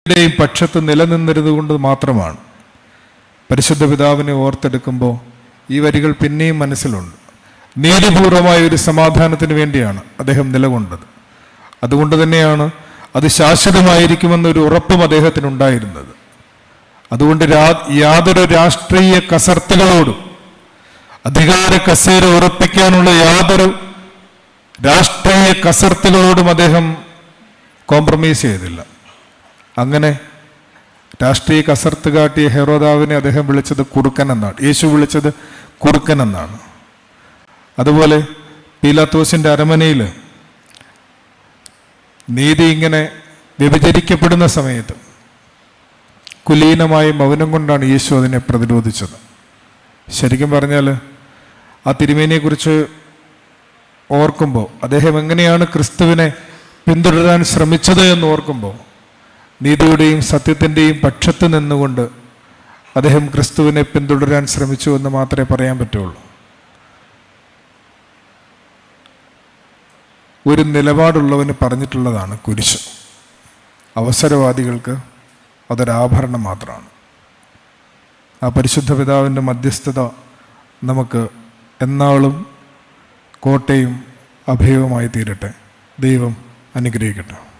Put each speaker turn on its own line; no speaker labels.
യുടെയും പക്ഷത്ത് നിലനിന്നിരുന്നത് മാത്രമാണ് പരിശുദ്ധ പിതാവിനെ ഓർത്തെടുക്കുമ്പോൾ ഈ വരികൾ പിന്നെയും മനസ്സിലുണ്ട് നീതിപൂർവമായ ഒരു സമാധാനത്തിന് വേണ്ടിയാണ് അദ്ദേഹം നിലകൊണ്ടത് അതുകൊണ്ട് തന്നെയാണ് അത് ശാശ്വതമായിരിക്കുമെന്നൊരു ഉറപ്പും അദ്ദേഹത്തിനുണ്ടായിരുന്നത് അതുകൊണ്ട് രാ- യാതൊരു രാഷ്ട്രീയ കസർത്തുകളോടും അധികാര കസേര ഉറപ്പിക്കാനുള്ള യാതൊരു രാഷ്ട്രീയ കസർത്തുകളോടും അദ്ദേഹം കോംപ്രമൈസ് ചെയ്തില്ല അങ്ങനെ രാഷ്ട്രീയ കസർത്ത് കാട്ടിയ ഹെറോദാവിനെ അദ്ദേഹം വിളിച്ചത് കുറുക്കൻ എന്നാണ് യേശു വിളിച്ചത് കുറുക്കൻ എന്നാണ് അതുപോലെ പീലാത്തോസിന്റെ അരമനയിൽ നീതി ഇങ്ങനെ വ്യഭിചരിക്കപ്പെടുന്ന സമയത്ത് കുലീനമായ മൗനം കൊണ്ടാണ് യേശു അതിനെ പ്രതിരോധിച്ചത് ശരിക്കും പറഞ്ഞാൽ ആ തിരുമേനിയെക്കുറിച്ച് ഓർക്കുമ്പോൾ അദ്ദേഹം എങ്ങനെയാണ് ക്രിസ്തുവിനെ പിന്തുടരാൻ ശ്രമിച്ചത് എന്ന് ഓർക്കുമ്പോൾ നീതിയുടെയും സത്യത്തിൻ്റെയും പക്ഷത്ത് നിന്നുകൊണ്ട് അദ്ദേഹം ക്രിസ്തുവിനെ പിന്തുടരാൻ ശ്രമിച്ചു എന്ന് മാത്രമേ പറയാൻ പറ്റുള്ളൂ ഒരു നിലപാടുള്ളവന് പറഞ്ഞിട്ടുള്ളതാണ് കുരിശ് അവസരവാദികൾക്ക് അതൊരാഭരണം മാത്രമാണ് ആ പരിശുദ്ധ പിതാവിൻ്റെ മധ്യസ്ഥത നമുക്ക് എന്നാളും കോട്ടയും അഭയവുമായി തീരട്ടെ ദൈവം അനുഗ്രഹിക്കട്ടെ